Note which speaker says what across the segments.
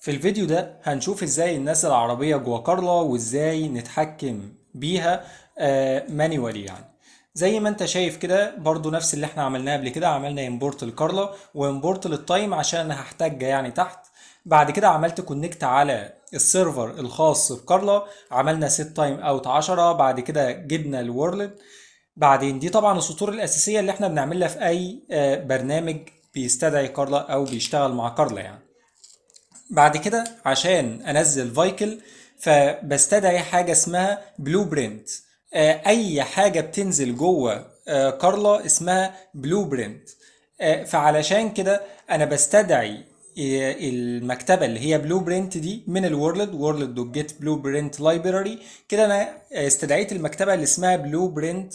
Speaker 1: في الفيديو ده هنشوف ازاي ننزل العربية جوا كارلا وازاي نتحكم بيها مانيوالي يعني زي ما انت شايف كده برضو نفس اللي احنا عملناه قبل كده عملنا امبورت لكارلا وامبورت للتايم عشان انا هحتاجها يعني تحت بعد كده عملت كونكت على السيرفر الخاص بكارلا عملنا سيت تايم اوت 10 بعد كده جبنا الورلد بعدين دي طبعا السطور الاساسيه اللي احنا بنعملها في اي برنامج بيستدعي كارلا او بيشتغل مع كارلا يعني بعد كده عشان انزل فايكل فبستدعي حاجه اسمها بلو برنت اي حاجه بتنزل جوه كارلا اسمها بلو برنت فعلشان كده انا بستدعي المكتبه اللي هي بلو برنت دي من الورلد وورلد دوت جيت بلو برنت لايبراري كده انا استدعيت المكتبه اللي اسمها بلو برنت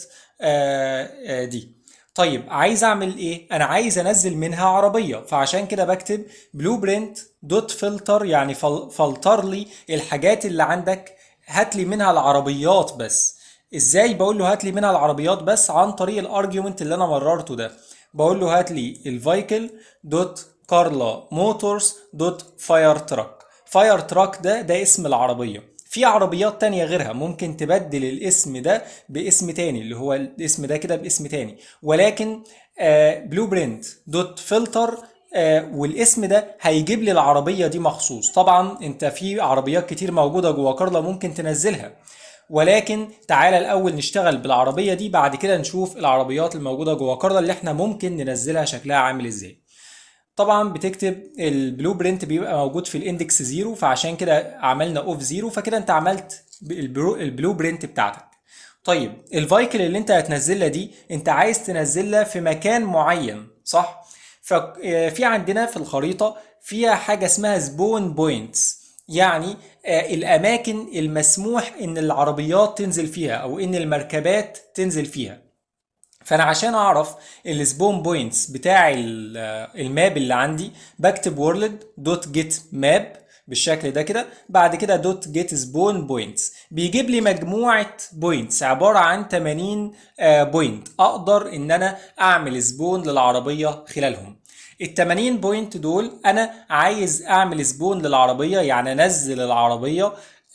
Speaker 1: دي طيب عايز اعمل ايه انا عايز انزل منها عربيه فعشان كده بكتب بلو برنت دوت فلتر يعني فلتر لي الحاجات اللي عندك هات لي منها العربيات بس ازاي بقول له هات لي منها العربيات بس عن طريق الارجيومنت اللي انا مررته ده بقول له هات لي الفايكل دوت كارلا موتورز دوت فاير تراك فاير تراك ده ده اسم العربيه في عربيات تانية غيرها ممكن تبدل الاسم ده باسم تاني اللي هو الاسم ده كده باسم تاني ولكن بلو برنت دوت فلتر والاسم ده هيجيب لي العربية دي مخصوص طبعا انت في عربيات كتير موجودة جوا كارلا ممكن تنزلها ولكن تعالى الاول نشتغل بالعربية دي بعد كده نشوف العربيات الموجودة جوا كارلا اللي احنا ممكن ننزلها شكلها عامل ازاي طبعا بتكتب البلو برنت بيبقى موجود في الاندكس زيرو فعشان كده عملنا اوف زيرو فكده انت عملت البلو برنت بتاعتك طيب الفايكل اللي انت هتنزلها دي انت عايز تنزلها في مكان معين صح ففي عندنا في الخريطة فيها حاجة اسمها سبون بوينتس يعني الاماكن المسموح ان العربيات تنزل فيها او ان المركبات تنزل فيها فانا عشان اعرف السبون بوينتس بتاع الماب اللي عندي بكتب وورلد دوت جيت ماب بالشكل ده كده بعد كده دوت جيت سبون بوينتس بيجيب لي مجموعه بوينتس عباره عن 80 بوينت اقدر ان انا اعمل سبون للعربيه خلالهم ال 80 بوينت دول انا عايز اعمل سبون للعربيه يعني انزل العربيه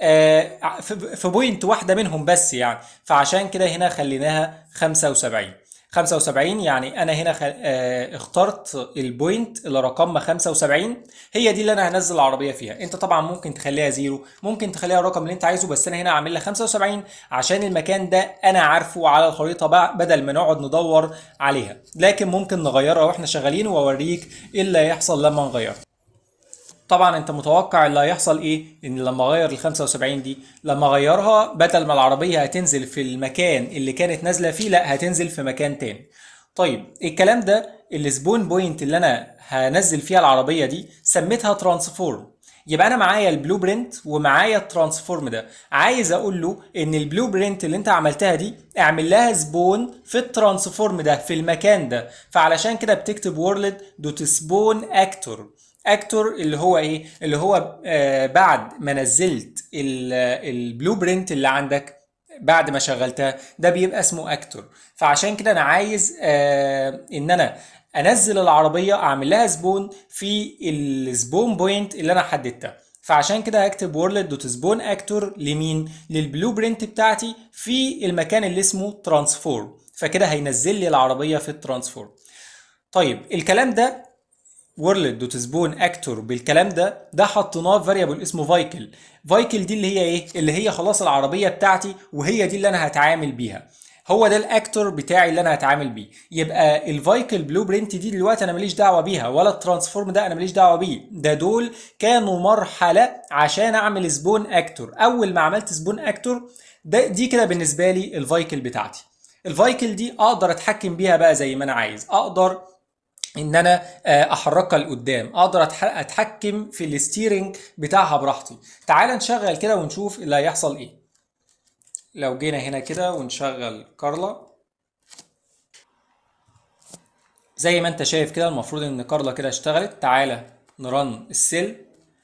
Speaker 1: في بوينت واحده منهم بس يعني فعشان كده هنا خليناها 75 75 يعني انا هنا اخترت البوينت اللي رقمها 75 هي دي اللي انا هنزل العربيه فيها انت طبعا ممكن تخليها زيرو ممكن تخليها الرقم اللي انت عايزه بس انا هنا عامل لها 75 عشان المكان ده انا عارفه على الخريطه بدل ما نقعد ندور عليها لكن ممكن نغيرها واحنا شغالين واوريك ايه اللي هيحصل لما نغيرها طبعا انت متوقع اللي هيحصل ايه ان لما اغير ال 75 دي لما اغيرها بدل ما العربيه هتنزل في المكان اللي كانت نازله فيه لا هتنزل في مكان تاني طيب الكلام ده السبون بوينت اللي انا هنزل فيها العربيه دي سميتها ترانسفورم يبقى انا معايا البلو برنت ومعايا الترانسفورم ده عايز اقول له ان البلو برنت اللي انت عملتها دي اعمل لها سبون في الترانسفورم ده في المكان ده فعلشان كده بتكتب وورلد دوت سبون اكتور اكتور اللي هو ايه اللي هو آه بعد ما نزلت البلو برنت اللي عندك بعد ما شغلتها ده بيبقى اسمه اكتور فعشان كده انا عايز آه ان انا انزل العربيه اعمل لها سبون في السبون بوينت اللي انا حددتها فعشان كده هكتب وورلد دوت سبون اكتور لمين للبلو برنت بتاعتي في المكان اللي اسمه ترانسفورم فكده هينزل لي العربيه في الترانسفورم طيب الكلام ده وورلد دوت سبون اكتور بالكلام ده ده حطيناه في فاريبل اسمه فايكل فايكل دي اللي هي ايه اللي هي خلاص العربيه بتاعتي وهي دي اللي انا هتعامل بيها هو ده الاكتور بتاعي اللي انا هتعامل بيه يبقى الفايكل بلو برنت دي دلوقتي انا ماليش دعوه بيها ولا الترانسفورم ده انا ماليش دعوه بيه ده دول كانوا مرحله عشان اعمل سبون اكتور اول ما عملت سبون اكتور ده دي كده بالنسبه لي الفايكل بتاعتي الفايكل دي اقدر اتحكم بيها بقى زي ما انا عايز اقدر ان انا احركها لقدام اقدر اتحكم في الستيرنج بتاعها براحتي تعال نشغل كده ونشوف اللي هيحصل ايه لو جينا هنا كده ونشغل كارلا زي ما انت شايف كده المفروض ان كارلا كده اشتغلت تعالى نرن السيل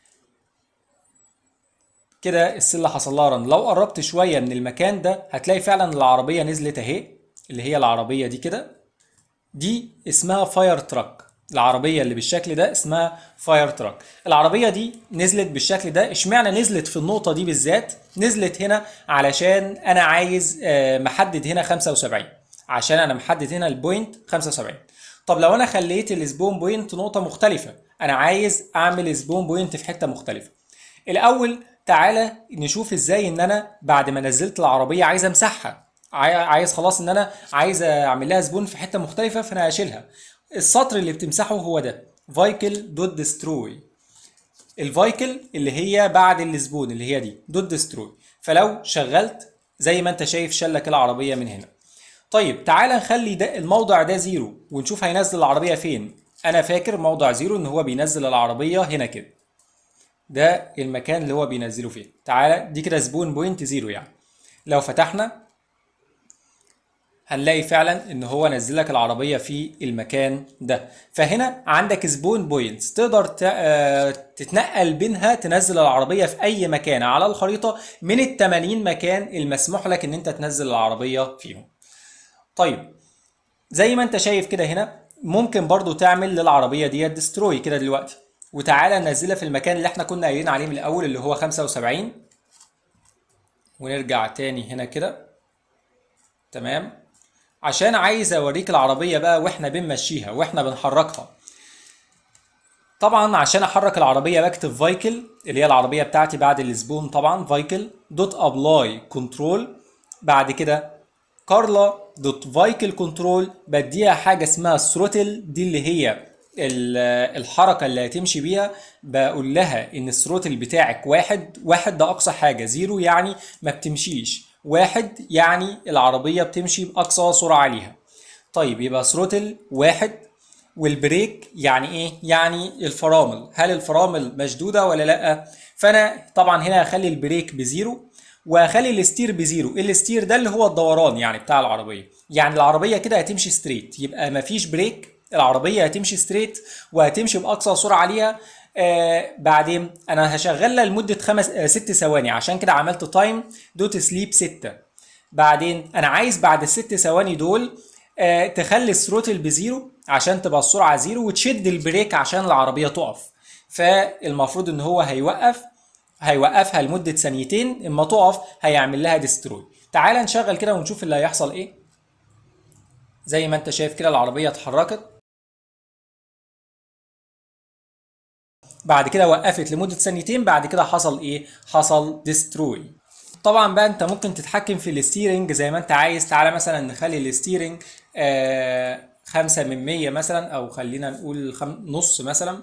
Speaker 1: كده السيل حصل لها رن لو قربت شويه من المكان ده هتلاقي فعلا العربيه نزلت اهي اللي هي العربيه دي كده دي اسمها فاير تراك العربيه اللي بالشكل ده اسمها فاير تراك العربيه دي نزلت بالشكل ده اشمعنى نزلت في النقطه دي بالذات نزلت هنا علشان انا عايز آه، محدد هنا 75 عشان انا محدد هنا البوينت 75 طب لو انا خليت السبون بوينت نقطه مختلفه انا عايز اعمل سبون بوينت في حته مختلفه الاول تعالى نشوف ازاي ان انا بعد ما نزلت العربيه عايز امسحها عاي- عايز خلاص ان انا عايز اعمل لها سبون في حته مختلفه فانا هشيلها السطر اللي بتمسحه هو ده فايكل دوت ديستروي الفايكل اللي هي بعد الزبون اللي هي دي دوت ديستروي فلو شغلت زي ما انت شايف شلك العربيه من هنا طيب تعالى نخلي ده الموضع ده زيرو ونشوف هينزل العربيه فين انا فاكر موضع زيرو ان هو بينزل العربيه هنا كده ده المكان اللي هو بينزله فيه تعالى دي كده زبون بوينت زيرو يعني لو فتحنا هنلاقي فعلا ان هو نزل لك العربيه في المكان ده فهنا عندك سبون بوينتس تقدر ت- آه، تتنقل بينها تنزل العربيه في اي مكان على الخريطه من ال 80 مكان المسموح لك ان انت تنزل العربيه فيهم طيب زي ما انت شايف كده هنا ممكن برضو تعمل للعربيه ديت ديستروي كده دلوقتي وتعالى ننزلها في المكان اللي احنا كنا قايلين عليه من الاول اللي هو 75 ونرجع تاني هنا كده تمام عشان عايز اوريك العربيه بقى واحنا بنمشيها واحنا بنحركها طبعا عشان احرك العربيه بكتب فايكل اللي هي العربيه بتاعتي بعد الزبون طبعا فايكل دوت ابلاي كنترول بعد كده كارلا دوت فايكل كنترول بديها حاجه اسمها الثروتل دي اللي هي ال- الحركه اللي هتمشي بيها بقول لها ان الثروتل بتاعك واحد واحد ده اقصى حاجه زيرو يعني ما بتمشيش واحد يعني العربيه بتمشي باقصى سرعه عليها طيب يبقى ثروتل واحد والبريك يعني ايه؟ يعني الفرامل، هل الفرامل مشدوده ولا لا؟ فانا طبعا هنا هخلي البريك بزيرو وهخلي الستير بزيرو، الستير ده اللي هو الدوران يعني بتاع العربيه، يعني العربيه كده هتمشي ستريت، يبقى مفيش بريك، العربيه هتمشي ستريت وهتمشي باقصى سرعه عليها آه بعدين انا هشغلها لمده خمس آه ست ثواني عشان كده عملت تايم دوت سليب 6 بعدين انا عايز بعد الست ثواني دول آه، تخلي الثروتل بزيرو عشان تبقى السرعه زيرو وتشد البريك عشان العربيه تقف فالمفروض ان هو هيوقف هيوقفها لمده ثانيتين اما تقف هيعمل لها ديستروي تعال نشغل كده ونشوف اللي هيحصل ايه زي ما انت شايف كده العربيه اتحركت بعد كده وقفت لمدة ثانيتين بعد كده حصل ايه؟ حصل ديستروي طبعا بقى انت ممكن تتحكم في الستيرنج زي ما انت عايز تعالى مثلا نخلي الستيرنج آه خمسة من مية مثلا او خلينا نقول خم... نص مثلا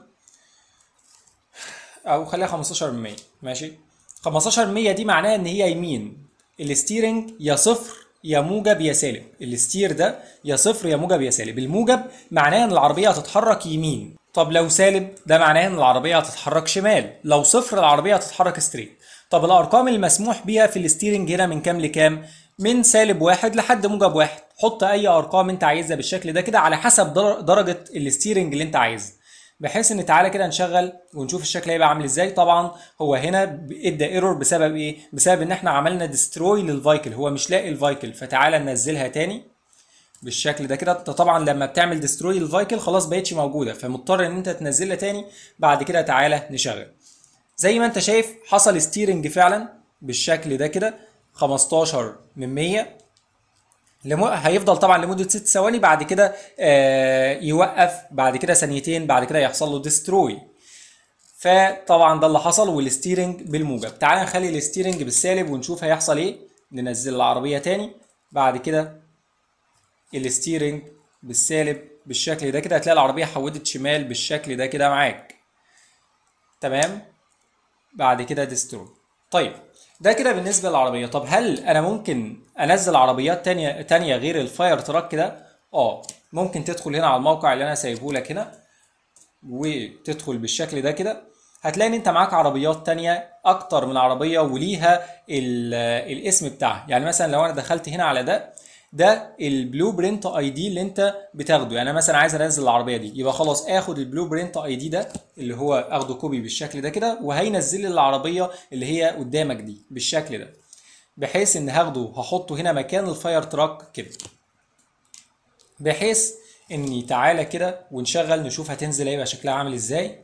Speaker 1: او خليها 15 من 100 ماشي 15 من 100 دي معناها ان هي يمين الستيرنج يا صفر يا موجب يا سالب الستير ده يا صفر يا موجب يا سالب الموجب معناه ان العربيه هتتحرك يمين طب لو سالب ده معناه ان العربيه هتتحرك شمال لو صفر العربيه هتتحرك ستريت طب الارقام المسموح بيها في الستيرنج هنا من كام لكام من سالب واحد لحد موجب واحد حط اي ارقام انت عايزها بالشكل ده كده على حسب در- درجه الستيرنج اللي انت عايزها بحيث ان تعالى كده نشغل ونشوف الشكل هيبقى عامل ازاي طبعا هو هنا ب- ادى ايرور بسبب ايه بسبب ان احنا عملنا ديستروي للفايكل هو مش لاقي الفايكل فتعالى ننزلها تاني بالشكل ده كده انت طبعا لما بتعمل ديستروي للفايكل خلاص بقتش موجوده فمضطر ان انت تنزلها تاني بعد كده تعالى نشغل زي ما انت شايف حصل ستيرنج فعلا بالشكل ده كده 15 من 100 لم... هيفضل طبعا لمده ست ثواني بعد كده آه يوقف بعد كده ثانيتين بعد كده يحصل له ديستروي فطبعا ده اللي حصل والستيرنج بالموجب تعال نخلي الستيرنج بالسالب ونشوف هيحصل ايه ننزل العربيه تاني بعد كده الستيرنج بالسالب بالشكل ده كده هتلاقي العربيه حودت شمال بالشكل ده كده معاك تمام بعد كده ديستروي طيب ده كده بالنسبه للعربيه طب هل انا ممكن انزل عربيات تانية تانية غير الفاير تراك كده اه ممكن تدخل هنا على الموقع اللي انا سايبه لك هنا وتدخل بالشكل ده كده هتلاقي ان انت معاك عربيات تانية اكتر من عربية وليها ال- الاسم بتاعها يعني مثلا لو انا دخلت هنا على ده ده البلو برينت اي دي اللي انت بتاخده يعني انا مثلا عايز انزل العربيه دي يبقى خلاص اخد البلو برينت اي دي ده اللي هو اخده كوبي بالشكل ده كده وهينزل لي العربيه اللي هي قدامك دي بالشكل ده بحيث ان هاخده هحطه هنا مكان الفاير تراك كده بحيث اني تعالى كده ونشغل نشوف هتنزل هيبقى شكلها عامل ازاي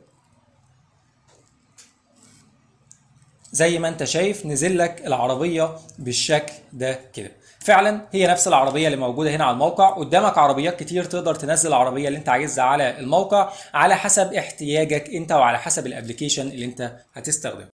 Speaker 1: زي ما انت شايف نزل لك العربية بالشكل ده كده فعلا هي نفس العربية اللي موجودة هنا على الموقع قدامك عربيات كتير تقدر تنزل العربية اللي انت عايزها على الموقع على حسب احتياجك انت وعلى حسب الابليكيشن اللي انت هتستخدمه